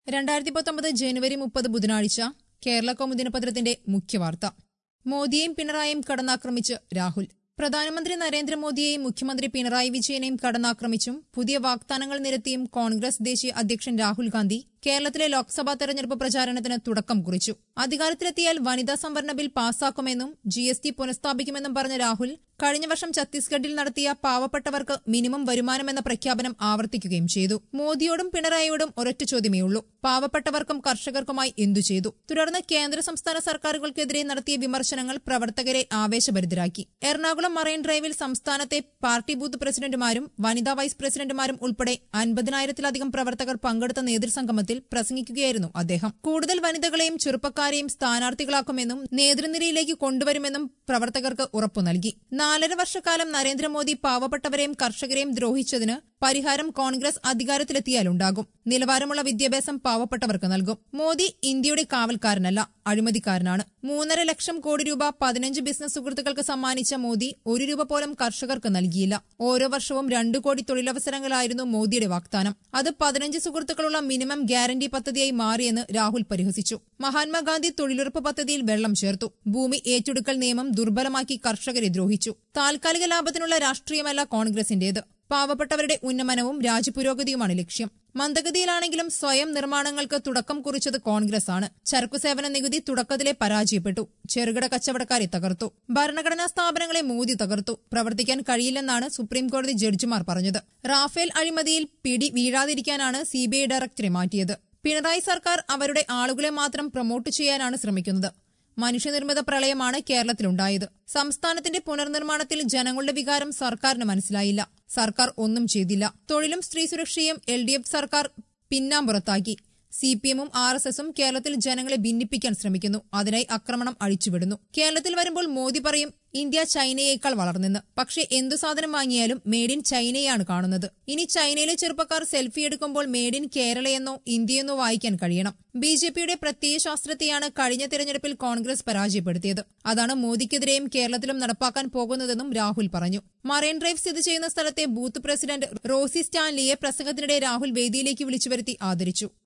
രണ്ടായിരത്തി പത്തൊമ്പത് ജനുവരി മുപ്പത് ബുധനാഴ്ച കേരള കൗമുദി ദിനപത്രത്തിന്റെ മുഖ്യവാർത്ത മോദിയെയും പിണറായിയും കടന്നാക്രമിച്ച് രാഹുൽ പ്രധാനമന്ത്രി നരേന്ദ്രമോദിയെയും മുഖ്യമന്ത്രി പിണറായി വിജയനെയും കടന്നാക്രമിച്ചും പുതിയ വാഗ്ദാനങ്ങൾ നിരത്തിയും കോൺഗ്രസ് ദേശീയ അധ്യക്ഷൻ രാഹുൽ ഗാന്ധി കേരളത്തിലെ ലോക്സഭാ തെരഞ്ഞെടുപ്പ് പ്രചാരണത്തിന് തുടക്കം കുറിച്ചു അധികാരത്തിലെത്തിയാൽ വനിതാ സംവരണ ബിൽ പാസാക്കുമെന്നും ജി എസ് ടി പുനഃസ്ഥാപിക്കുമെന്നും പറഞ്ഞ രാഹുൽ കഴിഞ്ഞ വർഷം ഛത്തീസ്ഗഡിൽ നടത്തിയ പാവപ്പെട്ടവർക്ക് മിനിമം വരുമാനമെന്ന പ്രഖ്യാപനം ആവർത്തിക്കുകയും ചെയ്തു മോദിയോടും പിണറായിയോടും ഒരൊറ്റ ചോദ്യമേയുള്ളൂ പാവപ്പെട്ടവർക്കും കർഷകർക്കുമായി എന്തു ചെയ്തു തുടർന്ന് കേന്ദ്ര സംസ്ഥാന സർക്കാരുകൾക്കെതിരെ നടത്തിയ വിമർശനങ്ങൾ പ്രവർത്തകരെ ആവേശഭരിതരാക്കി എറണാകുളം മറൈൻ ഡ്രൈവിൽ സംസ്ഥാനത്തെ പാർട്ടി ബൂത്ത് പ്രസിഡന്റുമാരും വനിതാ വൈസ് പ്രസിഡന്റുമാരും ഉൾപ്പെടെ അൻപതിനായിരത്തിലധികം പ്രവർത്തകർ പങ്കെടുത്ത നേതൃസംഗമത്തിൽ പ്രസംഗിക്കുകയായിരുന്നു അദ്ദേഹം കൂടുതൽ വനിതകളെയും ചെറുപ്പക്കാരെയും സ്ഥാനാർത്ഥികളാക്കുമെന്നും നേതൃനിരയിലേക്ക് കൊണ്ടുവരുമെന്നും പ്രവർത്തകർക്ക് ഉറപ്പു നൽകി നാലര വർഷക്കാലം നരേന്ദ്രമോദി പാവപ്പെട്ടവരെയും കർഷകരെയും ദ്രോഹിച്ചതിന് പരിഹാരം കോൺഗ്രസ് അധികാരത്തിലെത്തിയാലുണ്ടാകും നിലവാരമുള്ള വിദ്യാഭ്യാസം പാവപ്പെട്ടവർക്ക് നൽകും മോദി ഇന്ത്യയുടെ കാവൽക്കാരനല്ല അഴിമതിക്കാരനാണ് മൂന്നര ലക്ഷം കോടി രൂപ പതിനഞ്ച് ബിസിനസ് സുഹൃത്തുക്കൾക്ക് സമ്മാനിച്ച മോദി ഒരു രൂപ പോലും കർഷകർക്ക് നൽകിയില്ല ഓരോ വർഷവും രണ്ടു കോടി തൊഴിലവസരങ്ങളായിരുന്നു മോദിയുടെ വാഗ്ദാനം അത് പതിനഞ്ച് സുഹൃത്തുക്കളുള്ള മിനിമം ഗ്യാരണ്ടി പദ്ധതിയായി മാറിയെന്ന് രാഹുൽ പരിഹസിച്ചു മഹാത്മാഗാന്ധി തൊഴിലുറപ്പ് പദ്ധതിയിൽ വെള്ളം ചേർത്തു ഭൂമി ഏറ്റെടുക്കൽ നിയമം ദുർബലമാക്കി കർഷകരെ ദ്രോഹിച്ചു താൽക്കാലിക ലാഭത്തിനുള്ള രാഷ്ട്രീയമല്ല കോൺഗ്രസിന്റേത് പാവപ്പെട്ടവരുടെ ഉന്നമനവും രാജ്യപുരോഗതിയുമാണ് ലക്ഷ്യം മന്ദഗതിയിലാണെങ്കിലും സ്വയം നിർമ്മാണങ്ങൾക്ക് തുടക്കം കുറിച്ചത് കോൺഗ്രസ് ആണ് ചരക്കുസേവന നികുതി തുടക്കത്തിലെ പരാജയപ്പെട്ടു ചെറുകിട കച്ചവടക്കാരെ തകർത്തു ഭരണഘടനാ സ്ഥാപനങ്ങളെ മോദി തകർത്തു പ്രവർത്തിക്കാൻ കഴിയില്ലെന്നാണ് സുപ്രീംകോടതി ജഡ്ജിമാർ പറഞ്ഞത് റാഫേൽ അഴിമതിയിൽ പിടി വീഴാതിരിക്കാനാണ് സിബിഐ ഡയറക്ടറെ മാറ്റിയത് പിണറായി സർക്കാർ അവരുടെ ആളുകളെ മാത്രം പ്രൊമോട്ട് ചെയ്യാനാണ് ശ്രമിക്കുന്നത് മനുഷ്യനിർമ്മിത പ്രളയമാണ് കേരളത്തിലുണ്ടായത് സംസ്ഥാനത്തിന്റെ പുനർനിർമ്മാണത്തിൽ ജനങ്ങളുടെ വികാരം സർക്കാരിന് മനസ്സിലായില്ല സർക്കാർ ഒന്നും ചെയ്തില്ല തൊഴിലും സ്ത്രീ സുരക്ഷയും എൽ ഡി എഫ് സർക്കാർ പിന്നാമ്പുറത്താക്കി സി പി എമ്മും ആർ എസ് എസും കേരളത്തിൽ ജനങ്ങളെ ഭിന്നിപ്പിക്കാൻ ശ്രമിക്കുന്നു അതിനായി ആക്രമണം അഴിച്ചുവിടുന്നു കേരളത്തിൽ വരുമ്പോൾ മോദി പറയും ഇന്ത്യ ചൈനയേക്കാൾ വളർന്നെന്ന് പക്ഷേ എന്തു സാധനം വാങ്ങിയാലും മേഡ് ഇൻ ചൈനയാണ് കാണുന്നത് ഇനി ചൈനയിലെ ചെറുപ്പക്കാർ സെൽഫി എടുക്കുമ്പോൾ മേഡ് ഇൻ കേരളയെന്നോ ഇന്ത്യയെന്നോ വായിക്കാൻ കഴിയണം ബി ജെ പിയുടെ പ്രത്യയശാസ്ത്രത്തെയാണ് കഴിഞ്ഞ തെരഞ്ഞെടുപ്പിൽ കോൺഗ്രസ് പരാജയപ്പെടുത്തിയത് അതാണ് മോദിക്കെതിരെയും കേരളത്തിലും നടപ്പാക്കാൻ പോകുന്നതെന്നും രാഹുൽ പറഞ്ഞു മറൈൻ ഡ്രൈവ് സ്ഥിതി ചെയ്യുന്ന സ്ഥലത്തെ ബൂത്ത് പ്രസിഡന്റ് റോസി സ്റ്റാൻലിയെ പ്രസംഗത്തിനിടെ രാഹുൽ വേദിയിലേക്ക് വിളിച്ചു വരുത്തി ആദരിച്ചു